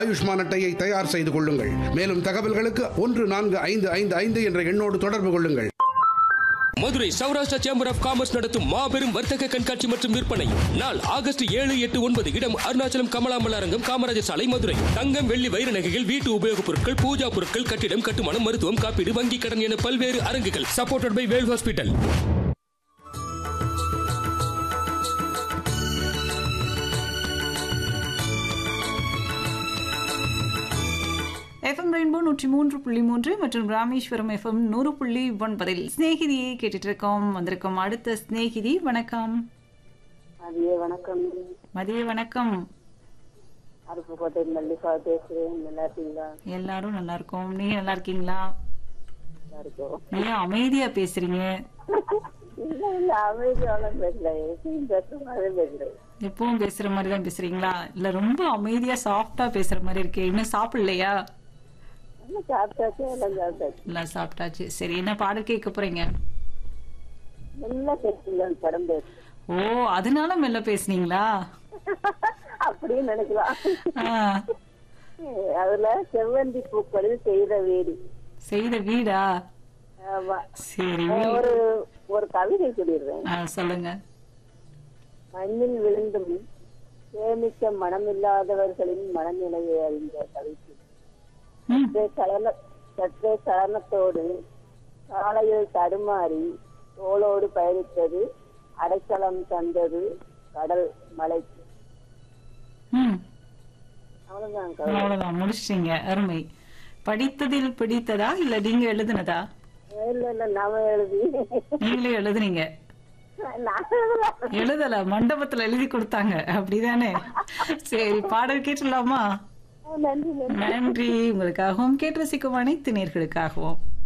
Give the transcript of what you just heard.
ஆயுஷ்மான் அட்டையை தயார் செய்து கொள்ளுங்கள் மேலும் தகவல்களுக்கு ஒன்று நான்கு ஐந்து ஐந்து ஐந்து என்ற எண்ணோடு தொடர்பு கொள்ளுங்கள் Madurai Saurashtra chamber of commerce நடத்தும் மாபெரும் வர்த்தக கண்காட்சி மற்றும் விற்பனை நாள் ஆகஸ்ட் ஏழு எட்டு ஒன்பது இடம் அருணாச்சலம் கமலாமல் அரங்கம் காமராஜர் சாலை மதுரை தங்கம் வெள்ளி வைர நகைகள் வீட்டு உபயோகப் பொருட்கள் பூஜா பொருட்கள் கட்டிடம் கட்டுமானம் மருத்துவம் காப்பீடு வங்கி கடன் என பல்வேறு அரங்குகள் supported by Vel hospital F M Rainbow நூற்றி மூன்று புள்ளி மூன்று மற்றும் ராமேஸ்வரம் எஃப்எம் நூறு புள்ளி ஒன்பதில் சிநேகிதியை கேட்டுட்டு இருக்கோம் வந்திருக்கோம் அடுத்த சிநேகிதி வணக்கம் மதிய வணக்கம் மதிய வணக்கம் அருப்புக்கோட்டை மல்லிகா பேசுறேன் நல்லா இருக்கீங்களா எல்லாரும் நல்லா இருக்கோம் நீங்க நல்லா இருக்கீங்களா நல்லா இருக்கோம் நீங்க அமைதியா பேசுறீங்க இல்ல இல்ல அமைதியால பேசல எப்பயும் பேசுற மாதிரி பேசல எப்பவும் பேசுற மாதிரி தான் பேசுறீங்களா இல்ல ரொம்ப அமைதியா சாஃப்டா பேசுற மாதிரி இருக்கே இன்னும் சாப்பிடலையா என்ன சாப்பிட்டாச்சு எல்லாம் சாப்பிட்டாச்சு இல்ல சாப்பிட்டாச்சு சரி என்ன பாடல் கேட்க போறீங்க நல்லா பேசுங்க படம் பேசு ஓ அதனால மெல்ல பேசுனீங்களா அப்படின்னு நினைக்கலாம் ஆ, அதுல செவ்வந்தி பூக்களில் செய்த வீடு செய்த வீடா ஆமா சரி ஒரு ஒரு கவிதை சொல்லிடுறேன் ஆ, சொல்லுங்க மண்ணில் விழுந்தும் சேமிக்க மனமில்லாதவர்களின் மனநிலையை அறிந்த கவிதை ம், சற்றே சலன சற்றே சலனத்தோடு சாலையில் தடுமாறி தோளோடு பயணித்தது அடைக்கலம் தந்தது கடல் மலை ம் அவ்வளவுதான் கவிதை. அவ்வளவுதான் முடிச்சிட்டீங்க அருமை படித்ததில் பிடித்ததா இல்ல நீங்க எழுதுனதா இல்ல இல்ல நாம எழுதி நீங்களே எழுதுனீங்க நான் எழுதல. எழுதல மண்டபத்துல எழுதி கொடுத்தாங்க அப்படிதானே சரி பாடல் கேட்டுடலாமா நன்றி நன்றி நன்றி உங்களுக்காகவும் கேட்டு ரசிக்கும் அனைத்து நேர்களுக்காகவும்